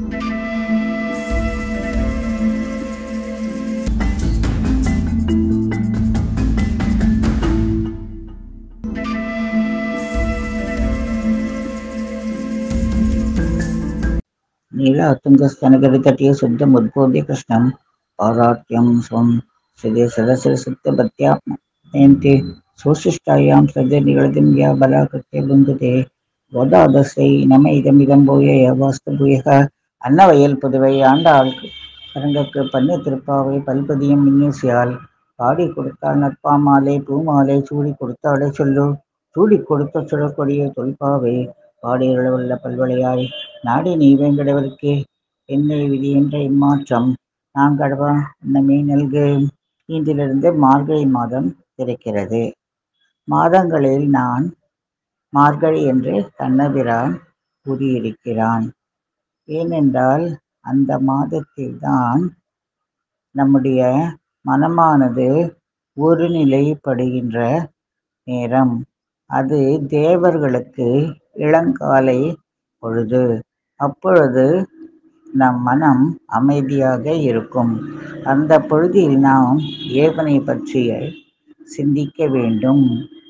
नीलातुङ्गस्तनगिरितटे शुद्धमुद्बोध्य कृष्णं पारात्यं स्वं हृदे सदसरसुप्तपत्यात्मयन्ते सुशिष्टायां सृजनिगळदिं या बलाकृत्य बुन्दते கோதாதசை நம இதமிதம் போய வாஸ்து பூயக அன்னவயல் புதுவை ஆண்டாள் அரங்கற்கு பண்ணு திருப்பாவை பல்பதியும் மின்னூசியால் பாடி கொடுத்தாள் நட்பாமாலை பூமாலை சூடி கொடுத்தாளே சொல்லு சூடி கொடுத்த சுழற்கொடிய தொல்பாவை பாடியுள்ள பல்வளையாய் நாடி நீ வேங்கடவருக்கு என்னை விதி என்ற இம்மாற்றம் நான் கடவா அன்னமே நல்கு இன்றிலிருந்து மார்கழி மாதம் திறக்கிறது மாதங்களில் நான் மார்கழி என்று கண்ணபிரான் கூறியிருக்கிறான் ஏனென்றால் அந்த மாதத்தில்தான் நம்முடைய மனமானது ஒருநிலைப்படுகின்ற நேரம் அது தேவர்களுக்கு இளங்காலை பொழுது அப்பொழுது நம் மனம் அமைதியாக இருக்கும் அந்த பொழுதில் நாம் இறைவனை பற்றிய சிந்திக்க வேண்டும்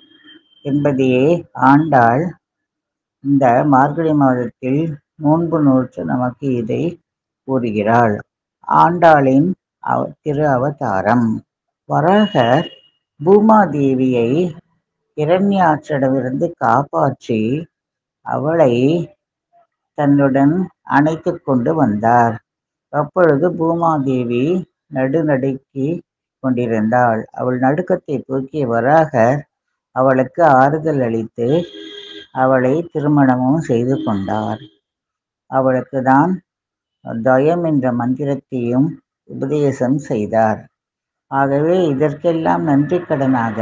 என்பதையே ஆண்டாள் இந்த மார்கழி மாதத்தில் நோன்பு நோற்று நமக்கு இதை கூறுகிறாள் ஆண்டாளின் அவ திரு அவதாரம் வராகர் பூமாதேவியை இரண்யாற்றிடமிருந்து காப்பாற்றி அவளை தன்னுடன் அணைத்து கொண்டு வந்தார் அப்பொழுது பூமாதேவி நடுநடுக்கி கொண்டிருந்தாள் அவள் நடுக்கத்தை போக்கிய வராகர் அவளுக்கு ஆறுதல் அளித்து அவளை திருமணமும் செய்து கொண்டார் அவளுக்கு தான் தயம் என்ற மந்திரத்தையும் உபதேசம் செய்தார் ஆகவே இதற்கெல்லாம் நன்றி கடனாக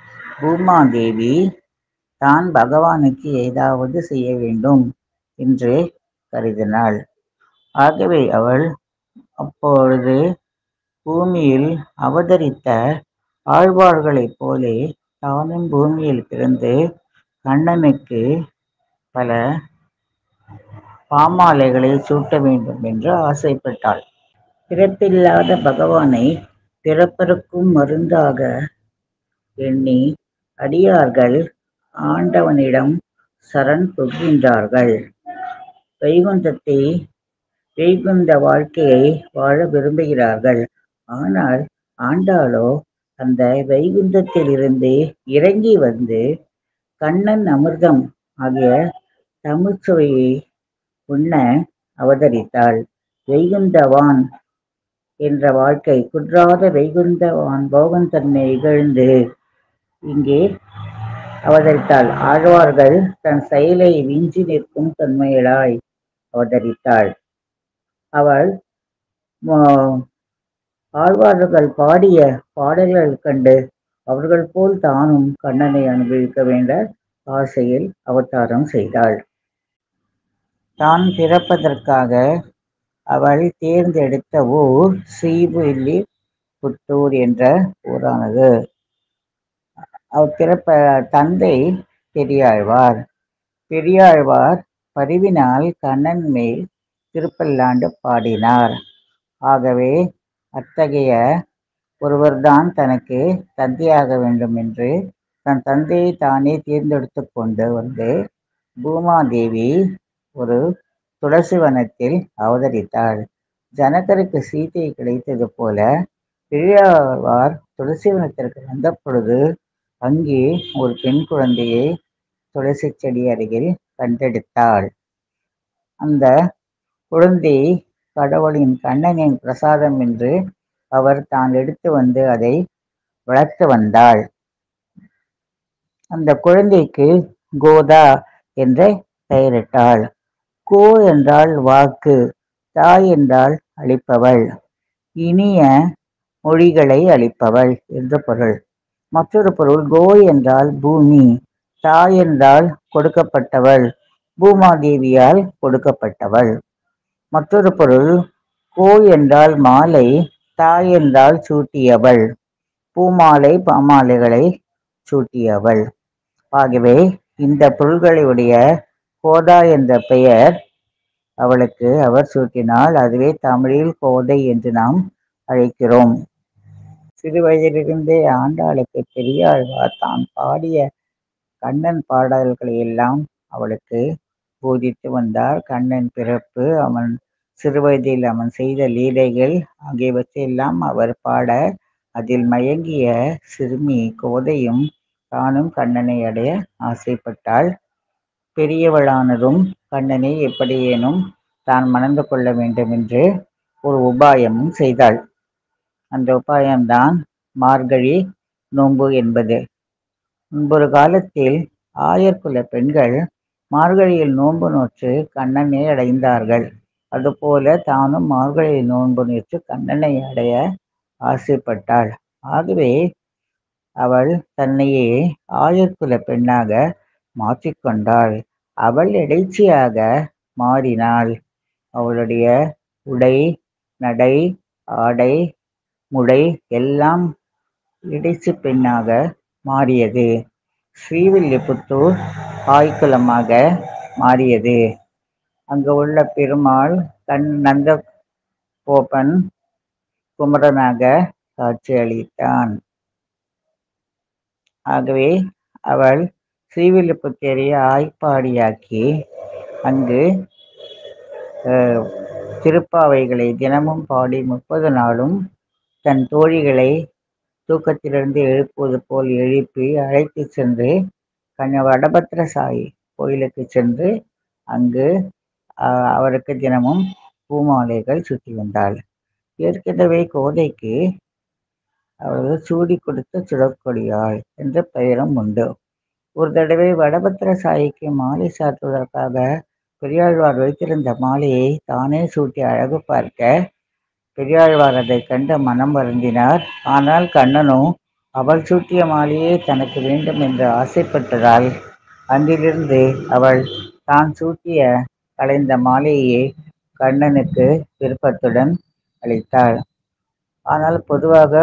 பூமாதேவி தான் பகவானுக்கு ஏதாவது செய்ய வேண்டும் என்று கருதினாள் ஆகவே அவள் அப்பொழுது பூமியில் அவதரித்த ஆழ்வார்களைப் போலே தானும் பூமியில் பிறந்து கண்ணனுக்கு பல பாமாலைகளை சூட்ட வேண்டும் என்று ஆசைப்பட்டாள் பிறப்பில்லாத பகவானை பிறப்பருக்கும் மருந்தாக எண்ணி அடியார்கள் ஆண்டவனிடம் சரண் புகின்றார்கள் வைகுந்தத்தை வைகுந்த வாழ்க்கையை வாழ விரும்புகிறார்கள் ஆனால் ஆண்டாளோ அந்த வைகுந்தத்திலிருந்து இறங்கி வந்து கண்ணன் அமிர்தம் ஆகிய தமிழ்ச்சுவையை உண்ண அவதரித்தாள் வைகுந்தவான் என்ற வாழ்க்கை குன்றாத வைகுந்தவான் போகன் தன்னை இகழ்ந்து இங்கே அவதரித்தாள் ஆழ்வார்கள் தன் செயலை விஞ்சி நிற்கும் தன்மையலாய் அவதரித்தாள் அவள் ஆழ்வார்கள் பாடிய பாடல்கள் கண்டு அவர்கள் போல் தானும் கண்ணனை அனுபவிக்க வேண்ட ஆசையில் அவதாரம் செய்தாள் தான் பிறப்பதற்காக அவள் தேர்ந்தெடுத்த ஊர் ஸ்ரீவில்லி புத்தூர் என்ற ஊரானது அவர் பிறப்ப தந்தை பெரியாழ்வார் பெரியாழ்வார் பரிவினால் கண்ணன் மேல் திருப்பல்லாண்டு பாடினார் ஆகவே அத்தகைய ஒருவர்தான் தனக்கு தந்தையாக வேண்டும் என்று தன் தந்தையை தானே தேர்ந்தெடுத்து கொண்டு வந்து பூமாதேவி ஒரு துளசி வனத்தில் அவதரித்தாள் ஜனகருக்கு சீதை கிடைத்தது போல பெரியாழ்வார் துளசி வனத்திற்கு வந்த பொழுது அங்கே ஒரு பெண் குழந்தையை துளசி செடி அருகில் கண்டெடுத்தாள் அந்த குழந்தை கடவுளின் கண்ணனின் பிரசாதம் என்று அவர் தான் எடுத்து வந்து அதை வளர்த்து வந்தாள் அந்த குழந்தைக்கு கோதா என்ற பெயரிட்டாள் கோ என்றால் வாக்கு தாய் என்றால் அளிப்பவள் இனிய மொழிகளை அளிப்பவள் என்று பொருள் மற்றொரு பொருள் கோ என்றால் பூமி தாய் என்றால் கொடுக்கப்பட்டவள் பூமாதேவியால் கொடுக்கப்பட்டவள் மற்றொரு பொருள் கோ என்றால் மாலை தாய் என்றால் சூட்டியவள் பூமாலை பாமாலைகளை சூட்டியவள் ஆகவே இந்த பொருள்களை உடைய கோதா என்ற பெயர் அவளுக்கு அவர் சூட்டினால் அதுவே தமிழில் கோதை என்று நாம் அழைக்கிறோம் சிறு வயதிலிருந்தே ஆண்டாளுக்கு பெரியாழ்வார் தான் பாடிய கண்ணன் பாடல்களை எல்லாம் அவளுக்கு போதித்து வந்தார் கண்ணன் பிறப்பு அவன் சிறுவயதில் அவன் செய்த லீலைகள் ஆகியவற்றையெல்லாம் அவர் பாட அதில் மயங்கிய சிறுமி கோதையும் தானும் கண்ணனை அடைய ஆசைப்பட்டாள் பெரியவளானதும் கண்ணனை எப்படியேனும் தான் மணந்து கொள்ள வேண்டும் என்று ஒரு உபாயமும் செய்தாள் அந்த உபாயம்தான் மார்கழி நோன்பு என்பது முன்பொரு காலத்தில் ஆயர்குல பெண்கள் மார்கழியில் நோன்பு நோற்று கண்ணனை அடைந்தார்கள் அதுபோல தானும் மார்கழியில் நோன்பு நோற்று கண்ணனை அடைய ஆசைப்பட்டாள் ஆகவே அவள் தன்னையே ஆயர்குல பெண்ணாக மாற்றிக்கொண்டாள் அவள் இடைச்சியாக மாறினாள் அவளுடைய உடை நடை ஆடை முடை எல்லாம் இடைச்சி பெண்ணாக மாறியது ஸ்ரீவில்லிபுத்தூர் ஆய்குலமாக மாறியது அங்கு உள்ள பெருமாள் கண் நந்த கோபன் குமரனாக காட்சியளித்தான் ஆகவே அவள் ஸ்ரீவில்லிபுத்தேரிய ஆய்ப்பாடியாக்கி அங்கு திருப்பாவைகளை தினமும் பாடி முப்பது நாளும் தன் தோழிகளை தூக்கத்திலிருந்து எழுப்புவது போல் எழுப்பி அழைத்து சென்று கண்ண வடபத்திர சாயி கோயிலுக்கு சென்று அங்கு அவருக்கு தினமும் பூமாலைகள் சுற்றி வந்தாள் ஏற்கனவே கோதைக்கு அவர்கள் சூடி கொடுத்த சுடற்கொடியாள் என்ற பெயரும் உண்டு ஒரு தடவை வடபத்திர சாயிக்கு மாலை சாத்துவதற்காக பெரியாழ்வார் வைத்திருந்த மாலையை தானே சூட்டி அழகு பார்க்க பெரியாழ்வார் அதை கண்ட மனம் வருந்தினார் ஆனால் கண்ணனோ அவள் சூட்டிய மாலையே தனக்கு வேண்டும் என்று ஆசைப்பட்டதால் அன்றிலிருந்து அவள் தான் சூட்டிய கலைந்த மாலையே கண்ணனுக்கு விருப்பத்துடன் அளித்தாள் ஆனால் பொதுவாக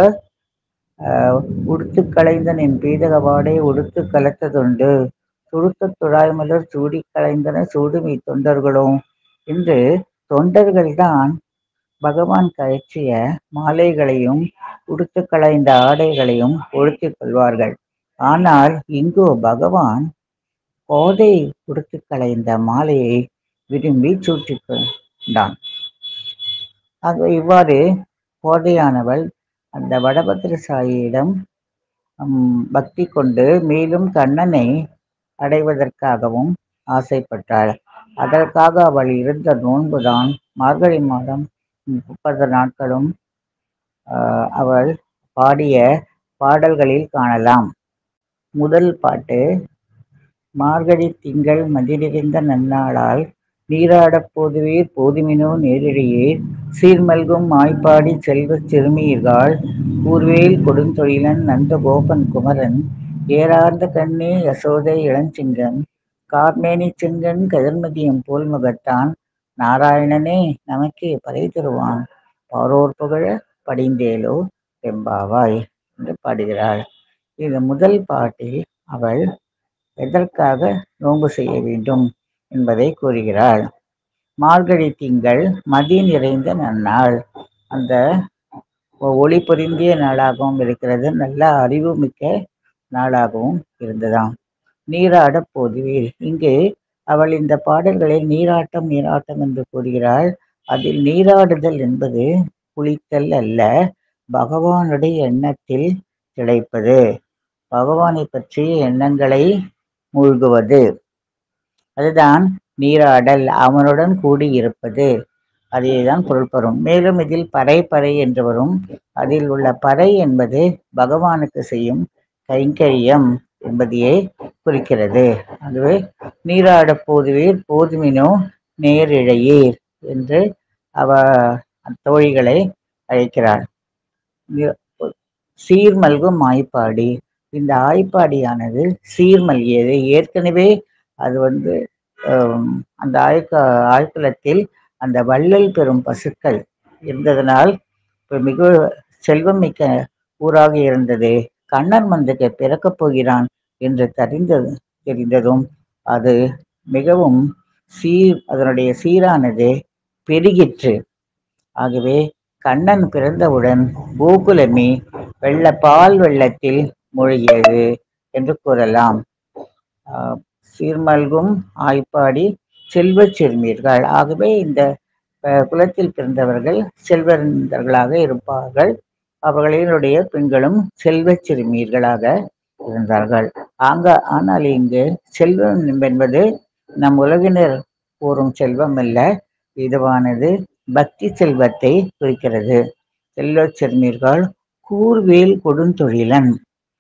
உடுத்து கலைந்த நின் பீதகவாடை உடுத்து கலத்ததுண்டு துடுத்த துழாய்மலர் சூடி கலைந்தன சூடுமி தொண்டர்களும் என்று தொண்டர்கள்தான் பகவான் கயற்றிய மாலைகளையும் உடுத்து களைந்த ஆடைகளையும் உடுத்திக் கொள்வார்கள் ஆனால் இங்கோ பகவான் கோதை உடுத்து களைந்த மாலையை விரும்பி சூட்டிக் கொண்டான் ஆக இவ்வாறு கோதையானவள் அந்த வடபத்திர சாயியிடம் பக்தி கொண்டு மேலும் கண்ணனை அடைவதற்காகவும் ஆசைப்பட்டாள் அதற்காக அவள் இருந்த நோன்புதான் மார்கழி மாதம் முப்பது நாட்களும் அவள் பாடிய பாடல்களில் காணலாம் முதல் பாட்டு மார்கழி திங்கள் மதிநிறைந்த நன்னாளால் நீராடப் போதுவீர் போதுமினோ நேரிழையீர் சீர்மல்கும் மாய்ப்பாடி செல்வச் சிறுமியர்கள் கூர்வேல் கொடுந்தொழிலன் நந்த கோபன் குமரன் ஏறார்ந்த கண்ணே யசோதை இளஞ்சிங்கம் கார்மேனி செங்கன் கதிர்மதியம் போல் முகத்தான் நாராயணனே நமக்கே பறை தருவான் பாரோர் புகழ படிந்தேலோ வெம்பாவாய் என்று பாடுகிறாள் இந்த முதல் பாட்டில் அவள் எதற்காக நோன்பு செய்ய வேண்டும் என்பதை கூறுகிறாள் மார்கழி திங்கள் மதி நிறைந்த நன்னாள் அந்த ஒளி பொருந்திய நாளாகவும் இருக்கிறது நல்ல அறிவுமிக்க நாளாகவும் இருந்ததாம் நீராட போதுவீர் இங்கு அவள் இந்த பாடல்களில் நீராட்டம் நீராட்டம் என்று கூறுகிறாள் அதில் நீராடுதல் என்பது குளித்தல் அல்ல பகவானுடைய எண்ணத்தில் கிடைப்பது பகவானை பற்றிய எண்ணங்களை மூழ்குவது அதுதான் நீராடல் அவனுடன் கூடியிருப்பது அதேதான் பொருள் பெறும் மேலும் இதில் பறை பறை என்று வரும் அதில் உள்ள பறை என்பது பகவானுக்கு செய்யும் கைங்கரியம் என்பதையே குறிக்கிறது அதுவே நீராட போதுவீர் போதுமினோ நேரிழையீர் என்று அவ தோழிகளை அழைக்கிறாள் சீர்மல்கும் ஆய்ப்பாடி இந்த ஆய்ப்பாடியானது சீர்மல்கியது ஏற்கனவே அது வந்து அந்த ஆய்க்க ஆய்க்குலத்தில் அந்த வள்ளல் பெறும் பசுக்கள் இருந்ததனால் மிக செல்வம் மிக்க ஊராக இருந்தது கண்ணன் மந்துக்கு பிறக்கப் போகிறான் என்று தெரிந்தது தெரிந்ததும் அது மிகவும் சீர் அதனுடைய சீரானது பெருகிற்று ஆகவே கண்ணன் பிறந்தவுடன் கோகுலமே வெள்ள பால் வெள்ளத்தில் மூழ்கியது என்று கூறலாம் ஆஹ் சீர்மல்கும் ஆய்ப்பாடி செல்வச் சிறுமீர்கள் ஆகவே இந்த அஹ், குலத்தில் பிறந்தவர்கள் செல்வந்தர்களாக இருப்பார்கள் அவர்களினுடைய பெண்களும் செல்வச் சிறுமீர்களாக இருந்தார்கள் ஆங்க ஆனால் இங்கு செல்வம் என்பது நம் உலகினர் கூறும் செல்வம் அல்ல இதுவானது பக்தி செல்வத்தை குறிக்கிறது செல்வச் சிறுமீர்கள் கூர்வேல் கொடுந்தொழிலன்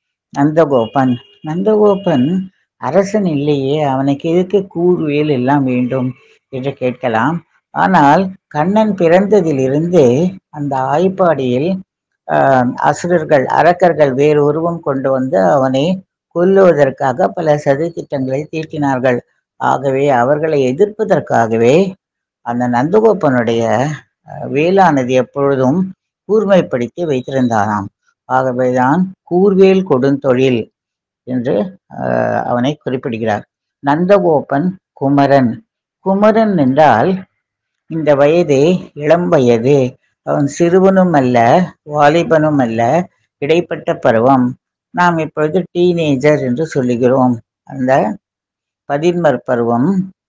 நந்தகோபன் நந்தகோபன் அரசன் இல்லையே அவனுக்கு எதுக்கு கூர்வேல் எல்லாம் வேண்டும் என்று கேட்கலாம் ஆனால் கண்ணன் பிறந்ததிலிருந்து அந்த ஆய்ப்பாடியில் ஆஹ், அசுரர்கள் அரக்கர்கள் வேறு உருவம் கொண்டு வந்து அவனை கொல்லுவதற்காக பல சதி திட்டங்களை தீட்டினார்கள் ஆகவே அவர்களை எதிர்ப்பதற்காகவே அந்த நந்தகோபனுடைய அஹ், வேலானது எப்பொழுதும் கூர்மைப்படுத்தி வைத்திருந்தாராம் ஆகவேதான் கூர்வேல் கொடுந்தொழில் என்று ஆஹ், அவனை குறிப்பிடுகிறார் நந்தகோபன் குமரன் குமரன் என்றால் இந்த வயதே இளம் வயது அவன் சிறுவனும் அல்ல வாலிபனும் அல்ல இடைப்பட்ட பருவம் நாம் இப்பொழுது டீனேஜர் என்று சொல்லுகிறோம் அந்த பதின்மர் பருவம்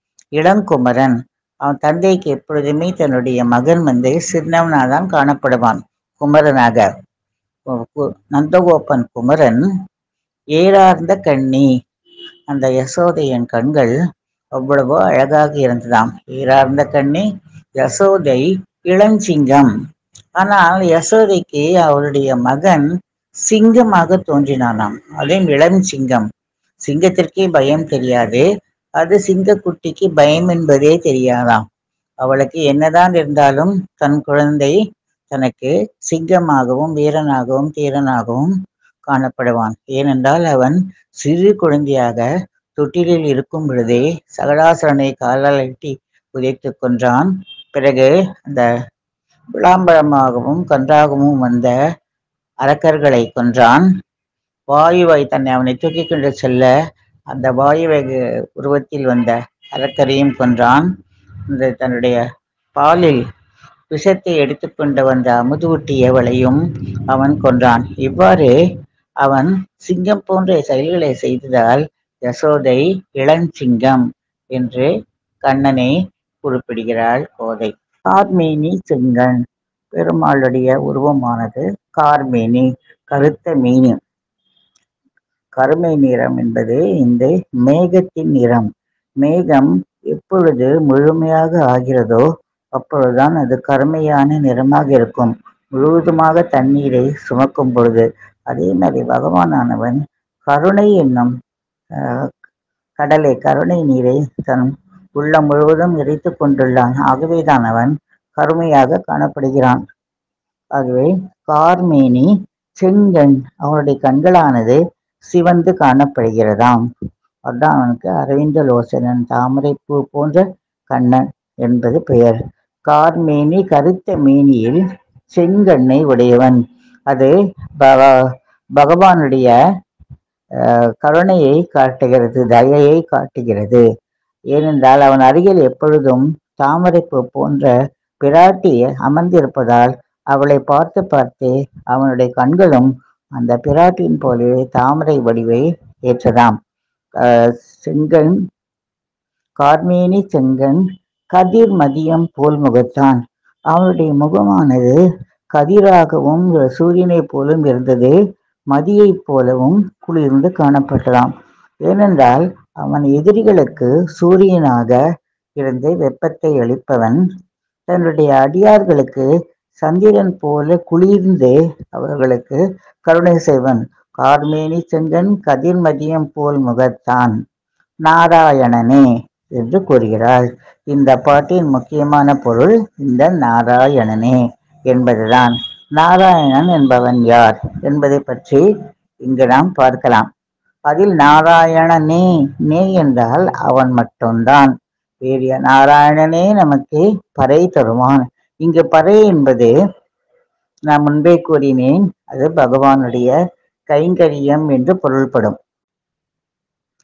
இளங்குமரன் அவன் தந்தைக்கு எப்பொழுதுமே தன்னுடைய மகன் வந்து சின்னவனாக தான் காணப்படுவான் குமரனாக கு- கு- நந்தகோபன் குமரன் ஏறார்ந்த கண்ணி அந்த யசோதையின் கண்கள் அவ்வளவோ அழகாக இருந்ததாம் ஏறார்ந்த கண்ணி யசோதை இளஞ்சிங்கம் ஆனால் யசோதைக்கு அவளுடைய மகன் சிங்கமாக தோன்றினானாம் அதுவும் இளம் சிங்கம் சிங்கத்திற்கே பயம் தெரியாது அது சிங்கக்குட்டிக்கு பயம் என்பதே தெரியாதாம் அவளுக்கு என்னதான் இருந்தாலும் தன் குழந்தை தனக்கு சிங்கமாகவும் வீரனாகவும் தீரனாகவும் காணப்படுவான் ஏனென்றால் அவன் சிறு குழந்தையாக தொட்டிலில் இருக்கும் பொழுதே சகடாசுரனை காலால் எட்டி உதைத்து கொன்றான் பிறகு அந்த விளாம்பழமாகவும் கன்றாகவும் வந்த அரக்கர்களை கொன்றான் வாயுவை தன்னை அவனை தூக்கி கொண்டு செல்ல அந்த வாயுவை உருவத்தில் வந்த அரக்கரையும் கொன்றான் இந்த தன்னுடைய பாலில் விஷத்தை எடுத்துக்கொண்டு வந்த அமுதூட்டியவளையும் அவன் கொன்றான் இவ்வாறு அவன் சிங்கம் போன்ற செயல்களை செய்ததால் யசோதை இளஞ்சிங்கம் என்று கண்ணனை குறிப்பிடுகிறாள் கோதை கார்மேனி செங்கன் பெருமாளுடைய உருவமானது கார்மேனி கருத்த மீனி கருமை நிறம் என்பது இந்த மேகத்தின் நிறம் மேகம் எப்பொழுது முழுமையாக ஆகிறதோ அப்பொழுதுதான் அது கருமையான நிறமாக இருக்கும் முழுவதுமாக தண்ணீரை சுமக்கும் பொழுது அதே மாதிரி பகவானானவன் கருணை என்னும் ஆஹ், கடலை கருணை நீரை தன் உள்ளம் முழுவதும் நிறைத்து கொண்டுள்ளான் ஆகவேதான் அவன் கருமையாக காணப்படுகிறான் ஆகவே கார்மேனி செங்கண் அவனுடைய கண்களானது சிவந்து காணப்படுகிறதாம் அதான் அவனுக்கு அரவிந்த லோசனன் தாமரை பூ போன்ற கண்ணன் என்பது பெயர் கார்மேனி கருத்த மேனியில் செங்கண்ணை உடையவன் அது பக- பகவானுடைய அஹ், கருணையை காட்டுகிறது தயையை காட்டுகிறது ஏனென்றால் அவன் அருகில் எப்பொழுதும் தாமரைப்பூ போன்ற பிராட்டி அமர்ந்திருப்பதால் அவளை பார்த்து பார்த்து அவனுடைய கண்களும் அந்த பிராட்டியின் போலவே தாமரை வடிவை ஏற்றதாம் அஹ், செங்கன் கார்மேனி செங்கன் கதிர் மதியம் போல் முகத்தான் அவனுடைய முகமானது கதிராகவும் சூரியனைப் போலும் இருந்தது மதியைப் போலவும் குளிர்ந்து காணப்பட்டதாம் ஏனென்றால் அவன் எதிரிகளுக்கு சூரியனாக இருந்து வெப்பத்தை அளிப்பவன் தன்னுடைய அடியார்களுக்கு சந்திரன் போல குளிர்ந்து அவர்களுக்கு கருணை செய்வன் கார்மேனி செங்கன் கதிர் மதியம் போல் முகத்தான் நாராயணனே என்று கூறுகிறாள் இந்த பாட்டின் முக்கியமான பொருள் இந்த நாராயணனே என்பதுதான் நாராயணன் என்பவன் யார் என்பதை பற்றி இங்கு நாம் பார்க்கலாம் அதில் நாராயணனே நே என்றால் அவன் மட்டும்தான் வேறு யா- நாராயணனே நமக்கு பறை தருவான் இங்கு பறை என்பது நான் முன்பே கூறினேன் அது பகவானுடைய கைங்கரியம் என்று பொருள்படும்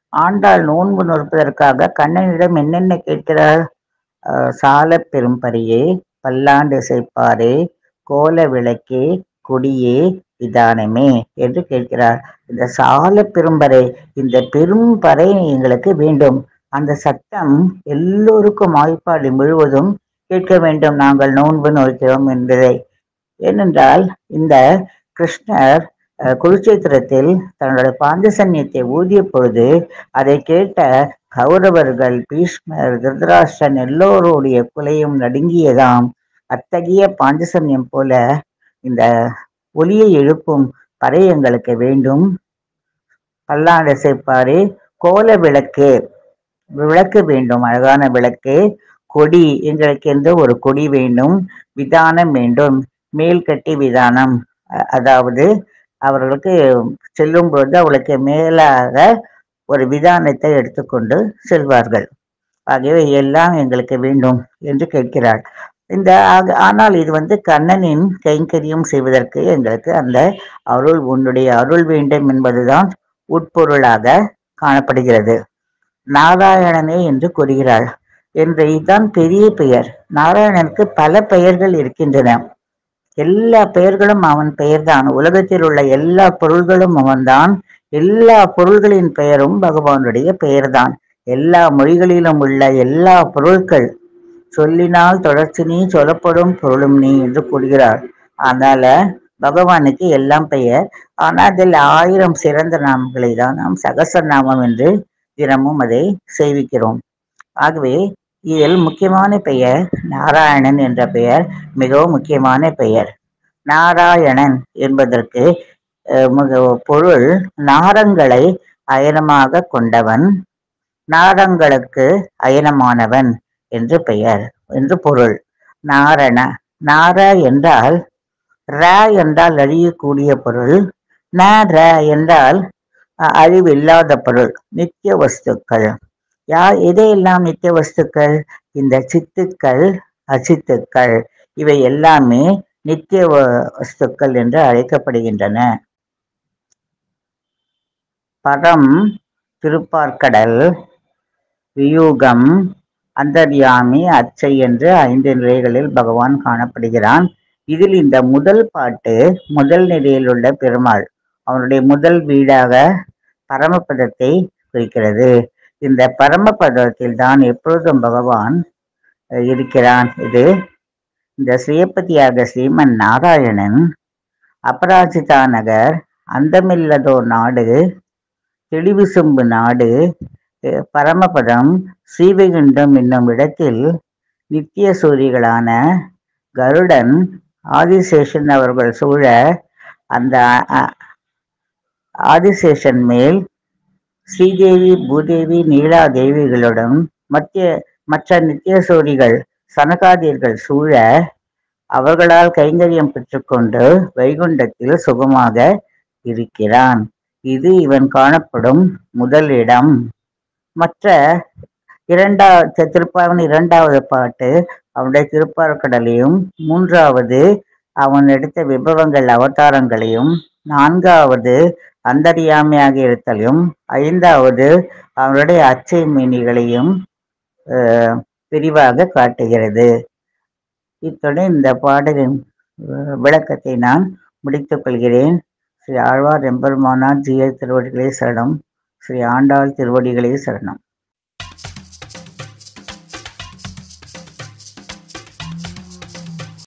ஆண்டாள் நோன்பு நோற்பதற்காக கண்ணனிடம் என்னென்ன கேட்கிறாள் சால பெரும்பரியே பல்லாண்டு இசைப்பாரே கோல விளக்கே கொடியே விதானமே என்று கேட்கிறார் இந்த சால பெரும்பறை இந்த பெரும் பறை எங்களுக்கு வேண்டும் அந்த சத்தம் எல்லோருக்கும் வாய்ப்பாடு முழுவதும் கேட்க வேண்டும் நாங்கள் நோன்பு நோக்கிறோம் என்பதை ஏனென்றால் இந்த கிருஷ்ணர் குருச்சேத்திரத்தில் தன்னுடைய பாஞ்சசன்யத்தை ஊதிய பொழுது அதை கேட்ட கௌரவர்கள் பீஷ்மர் திருதராஷ்டிரன் எல்லோருடைய குலையும் நடுங்கியதாம் அத்தகைய பாஞ்சசன்யம் போல இந்த ஒலியை எழுப்பும் பறை எங்களுக்கு வேண்டும் பல்லாண்டு சேர்ப்பாரு கோல விளக்கு விளக்கு வேண்டும் அழகான விளக்கு கொடி எங்களுக்கு என்று ஒரு கொடி வேண்டும் விதானம் வேண்டும் மேல் கட்டி விதானம் அதாவது அவர்களுக்கு செல்லும் பொழுது அவளுக்கு மேலாக ஒரு விதானத்தை எடுத்துக்கொண்டு செல்வார்கள் ஆகியவை எல்லாம் எங்களுக்கு வேண்டும் என்று கேட்கிறாள் இந்த ஆனால் இது வந்து கண்ணனின் கைங்கரியம் செய்வதற்கு எங்களுக்கு அந்த அருள் உன்னுடைய அருள் வேண்டும் என்பதுதான் உட்பொருளாக காணப்படுகிறது நாராயணனே என்று கூறுகிறாள் என்ற இதுதான் பெரிய பெயர் நாராயணனுக்கு பல பெயர்கள் இருக்கின்றன எல்லா பெயர்களும் அவன் பெயர்தான் உலகத்தில் உள்ள எல்லா பொருள்களும் அவன்தான் எல்லா பொருள்களின் பெயரும் பகவானுடைய பெயர்தான் எல்லா மொழிகளிலும் உள்ள எல்லா பொருட்கள் சொல்லினால் தொடர்ச்சி நீ சொல்லப்படும் பொருளும் நீ என்று கூறுகிறார் அதனால பகவானுக்கு எல்லாம் பெயர் ஆனால் அதில் ஆயிரம் சிறந்த நாமங்களை தான் நாம் சகச நாமம் என்று தினமும் அதை சேவிக்கிறோம் ஆகவே இதில் முக்கியமான பெயர் நாராயணன் என்ற பெயர் மிகவும் முக்கியமான பெயர் நாராயணன் என்பதற்கு பொருள் நாரங்களை அயனமாக கொண்டவன் நாரங்களுக்கு அயனமானவன் என்று பெயர் என்று பொருள் நாரண நார என்றால் ர என்றால் அழியக்கூடிய பொருள் ந ர என்றால் அழிவில்லாத பொருள் நித்திய வஸ்துக்கள் யார் எதையெல்லாம் நித்திய வஸ்துக்கள் இந்த சித்துக்கள் அச்சித்துக்கள் இவை எல்லாமே நித்திய வஸ்துக்கள் என்று அழைக்கப்படுகின்றன பரம் திருப்பார்க்கடல் வியூகம் அந்தர்யாமி அச்சை என்று ஐந்து நிலைகளில் பகவான் காணப்படுகிறான் இதில் இந்த முதல் பாட்டு முதல் நிலையில் உள்ள பெருமாள் அவனுடைய முதல் வீடாக பரமபதத்தை குறிக்கிறது இந்த பரமபதத்தில் தான் எப்பொழுதும் பகவான் இருக்கிறான் இது இந்த ஸ்ரீயப்பதியாக ஸ்ரீமன் நாராயணன் அபராஜிதா நகர் அந்தமில்லதோர் நாடு தெளிவுசும்பு நாடு பரமபதம் ஸ்ரீவைகுண்டம் என்னும் இடத்தில் நித்திய சூரிகளான கருடன் ஆதிசேஷன் அவர்கள் சூழ அந்த ஆதிசேஷன் மேல் ஸ்ரீதேவி பூதேவி நீலா தேவிகளுடன் மத்திய மற்ற நித்திய சூரிகள் சனகாதியர்கள் சூழ அவர்களால் கைங்கரியம் பெற்றுக்கொண்டு வைகுண்டத்தில் சுகமாக இருக்கிறான் இது இவன் காணப்படும் முதல் இடம் மற்ற இரண்டாவது திருப்பாவன் இரண்டாவது பாட்டு அவனுடைய திருப்பார்கடலையும் மூன்றாவது அவன் எடுத்த விபவங்கள் அவதாரங்களையும் நான்காவது அந்தரியாமையாக இருத்தலையும் ஐந்தாவது அவனுடைய அச்சை மீனிகளையும் விரிவாக காட்டுகிறது இத்துடன் இந்த பாடலின் விளக்கத்தை நான் முடித்துக் கொள்கிறேன் ஸ்ரீ ஆழ்வார் எம்பெருமானார் ஜிய திருவடிகளே சரணம் ஸ்ரீ ஆண்டாள் திருவடிகளே சரணம்